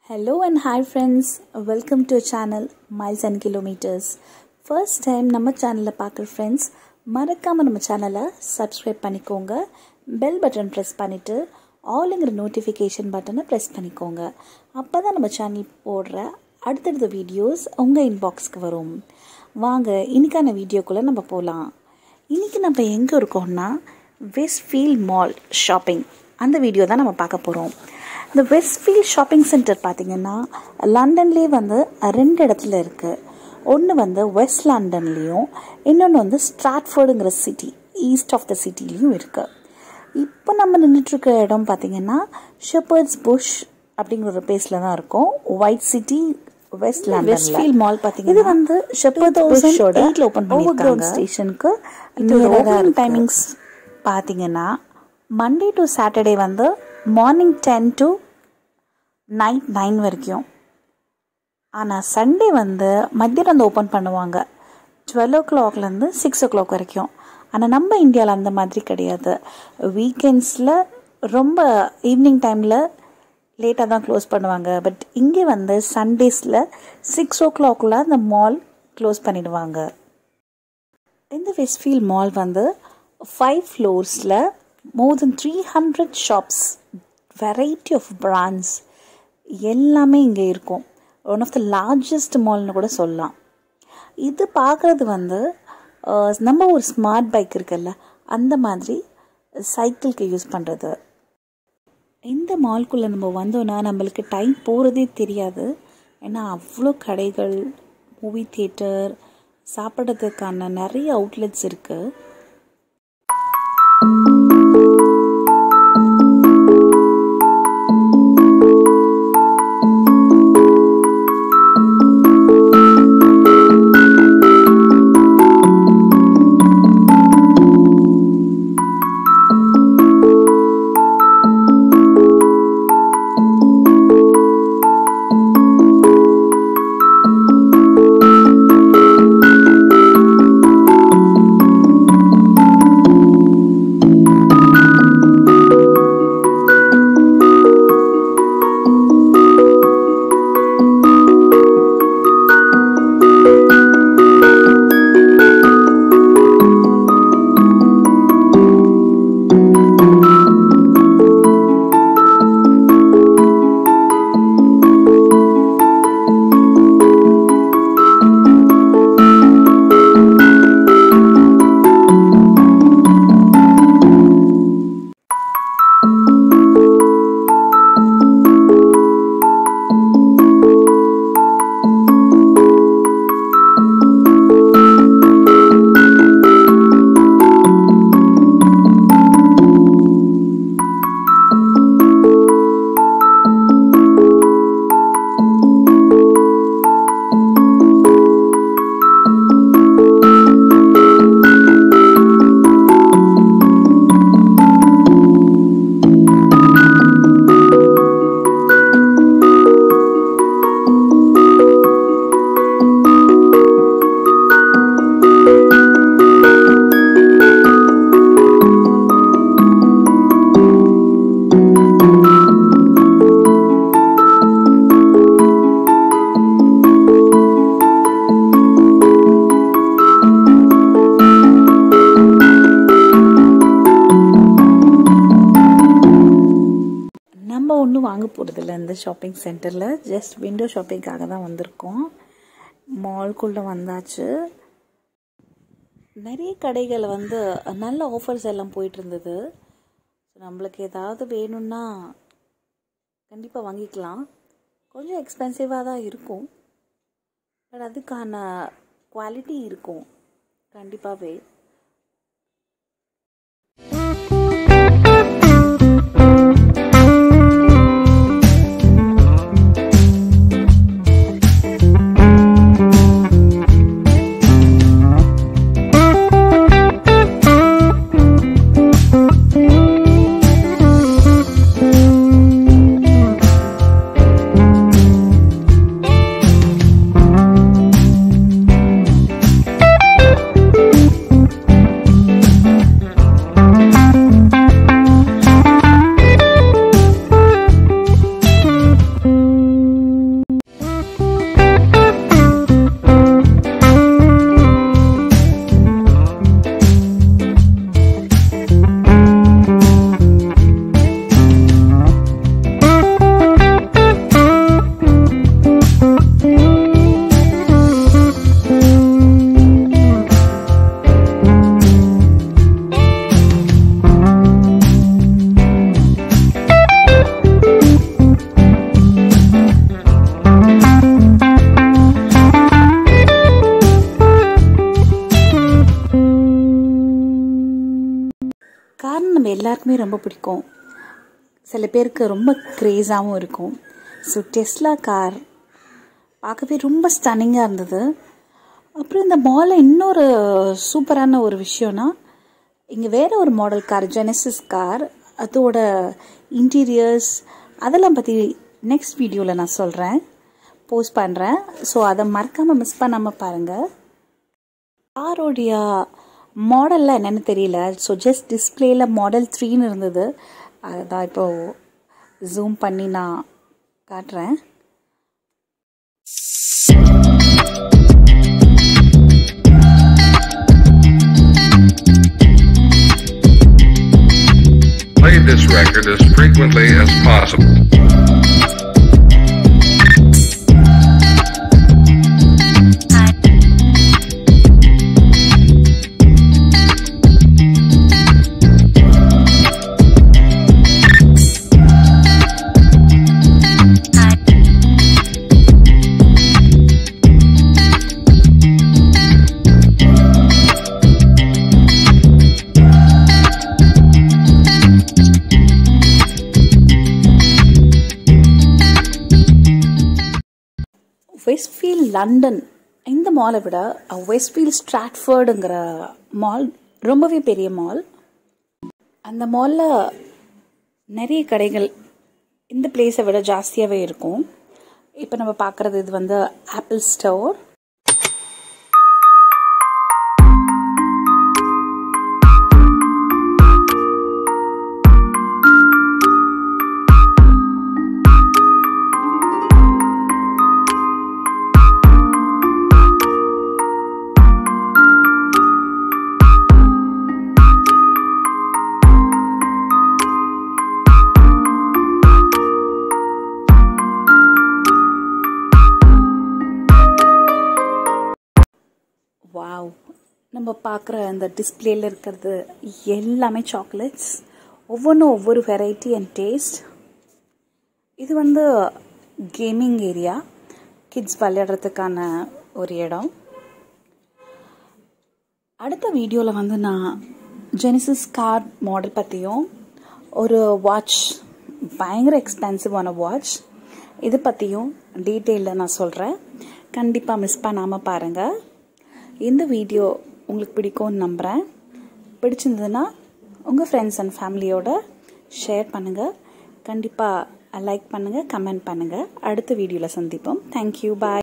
Hello and hi friends, welcome to a channel Miles and Kilometers. First time நம்ம சேனலில் பார்க்குற friends மறக்காமல் நம்ம சேனலை சப்ஸ்கிரைப் பண்ணிக்கோங்க பெல் பட்டன் ப்ரெஸ் பண்ணிவிட்டு ஆளுங்கிற நோட்டிஃபிகேஷன் பட்டனை ப்ரெஸ் பண்ணிக்கோங்க அப்போ தான் நம்ம சேனல் போடுற அடுத்தடுத்த வீடியோஸ் உங்கள் இன்பாக்ஸ்க்கு வரும் வாங்க இன்னைக்கான வீடியோக்குள்ளே நம்ம போகலாம் இன்றைக்கி நம்ம எங்கே இருக்கோம்னா வெஸ்ட்ஃபீல்ட் மால் ஷாப்பிங் அந்த வீடியோ தான் நம்ம பார்க்க போகிறோம் இந்த வெஸ்ட்ஃபீல்ட் ஷாப்பிங் சென்டர் பார்த்திங்கன்னா லண்டன்லேயே வந்து ரெண்டு இடத்துல இருக்குது ஒன்று வந்து வெஸ்ட் லண்டன்லேயும் இன்னொன்று வந்து ஸ்ட்ராட்ஃபோர்டுங்கிற சிட்டி ஈஸ்ட் ஆஃப் த சிட்டிலையும் இருக்குது இப்போ நம்ம நின்றுட்டுருக்க இடம் பார்த்திங்கன்னா ஷெப்பர்ட்ஸ் புஷ் அப்படிங்கிற ஒரு பிளேஸில் தான் இருக்கும் white city west London Westfield mall பார்த்தீங்கன்னா இது வந்து ஷெப்பர்ட் புஷோட எயிட்ல ஓப்பன் பண்ணியிருக்காங்க ஸ்டேஷனுக்கு இதோட டைமிங்ஸ் பார்த்தீங்கன்னா மண்டே டு சாட்டர்டே வந்து morning ten to night nine வரைக்கும் ஆனால் சண்டே வந்து மத்தியானம் வந்து ஓப்பன் பண்ணுவாங்க டுவெல் ஓ கிளாக்லேருந்து சிக்ஸ் ஓ கிளாக் வரைக்கும் ஆனால் நம்ம இந்தியாவில் அந்த மாதிரி கிடையாது வீக்கெண்ட்ஸில் ரொம்ப ஈவினிங் டைமில் லேட்டாக தான் க்ளோஸ் பண்ணுவாங்க பட் இங்கே வந்து சண்டேஸில் சிக்ஸ் ஓ கிளாக்கில் அந்த மால் க்ளோஸ் பண்ணிடுவாங்க இந்த வெஸ்ட்ஃபீல்ட் மால் வந்து ஃபைவ் ஃப்ளோர்ஸில் more than three hundred shops variety of brands எல்லாமே இங்கே இருக்கும் ஒன் ஆஃப் த லார்ஜஸ்ட் மால்னு கூட சொல்லலாம் இது பார்க்குறது வந்து நம்ம ஒரு ஸ்மார்ட் பைக் இருக்குல்ல அந்த மாதிரி சைக்கிளுக்கு யூஸ் பண்ணுறது இந்த மால்குள்ளே நம்ம வந்தோன்னா நம்மளுக்கு டைம் போகிறதே தெரியாது ஏன்னா அவ்வளோ கடைகள் மூவி தியேட்டர் சாப்பிட்றதுக்கான நிறைய அவுட்லெட்ஸ் இருக்குது நம்ம ஒன்றும் வாங்க போகிறதில்ல இந்த ஷாப்பிங் சென்டரில் ஜஸ்ட் விண்டோ ஷாப்பிங்காக தான் வந்திருக்கோம் மால்குள்ளே வந்தாச்சு நிறைய கடைகள் வந்து நல்ல ஆஃபர்ஸ் எல்லாம் போயிட்டு இருந்தது நம்மளுக்கு ஏதாவது வேணும்னா கண்டிப்பாக வாங்கிக்கலாம் கொஞ்சம் எக்ஸ்பென்சிவாக தான் இருக்கும் பட் அதுக்கான குவாலிட்டி இருக்கும் கண்டிப்பாகவே நம்ம எல்லாருக்குமே ரொம்ப பிடிக்கும் சில பேருக்கு ரொம்ப க்ரேஸாகவும் இருக்கும் ஸோ டெஸ்லா கார் பார்க்கவே ரொம்ப ஸ்டன்னிங்காக இருந்தது அப்புறம் இந்த மாலில் இன்னொரு சூப்பரான ஒரு விஷயம்னா இங்கே வேறு ஒரு மாடல் கார் ஜெனசிஸ் கார் அதோட இன்டீரியர்ஸ் அதெல்லாம் பற்றி நெக்ஸ்ட் வீடியோவில் நான் சொல்கிறேன் போஸ்ட் பண்ணுறேன் ஸோ அதை மறக்காமல் மிஸ் பண்ணாமல் பாருங்கள் காரோடைய மாடல்லாம் என்னென்னு தெரியல ஸோ ஜஸ்ட் டிஸ்பிளேயில் மாடல் த்ரீன்னு இருந்தது அதான் இப்போது ஜூம் பண்ணி நான் காட்டுறேன் Play this record as frequently as possible. Westfield London இந்த மாலை விட வெஸ்ட்ஃபீல்ட் ஸ்ட்ராட்ஃபர்டுங்கிற மால் ரொம்பவே பெரிய மால் அந்த மாலில் நிறைய கடைகள் இந்த பிளேஸை விட ஜாஸ்தியாகவே இருக்கும் இப்போ நம்ம பார்க்குறது இது வந்து ஆப்பிள் ஸ்டோர் வாவ் நம்ம பார்க்குற அந்த டிஸ்பிளேல இருக்கிறது எல்லாமே சாக்லேட்ஸ் ஒவ்வொன்றும் ஒவ்வொரு வெரைட்டி அண்ட் டேஸ்ட் இது வந்து கேமிங் ஏரியா கிட்ஸ் விளையாடுறதுக்கான ஒரு இடம் அடுத்த வீடியோவில் வந்து நான் ஜெனிசிஸ் கார் மாடல் பற்றியும் ஒரு வாட்ச் பயங்கர எக்ஸ்பென்சிவான வாட்ச் இது பற்றியும் டீட்டெயிலில் நான் சொல்கிறேன் கண்டிப்பாக மிஸ் பண்ணாமல் பாருங்கள் இந்த வீடியோ உங்களுக்கு பிடிக்கும்னு நம்புகிறேன் பிடிச்சிருந்ததுன்னா உங்கள் ஃப்ரெண்ட்ஸ் அண்ட் ஃபேமிலியோட ஷேர் பண்ணுங்கள் கண்டிப்பாக லைக் பண்ணுங்கள் கமெண்ட் பண்ணுங்கள் அடுத்த வீடியோவில் சந்திப்போம் தேங்க்யூ பாய்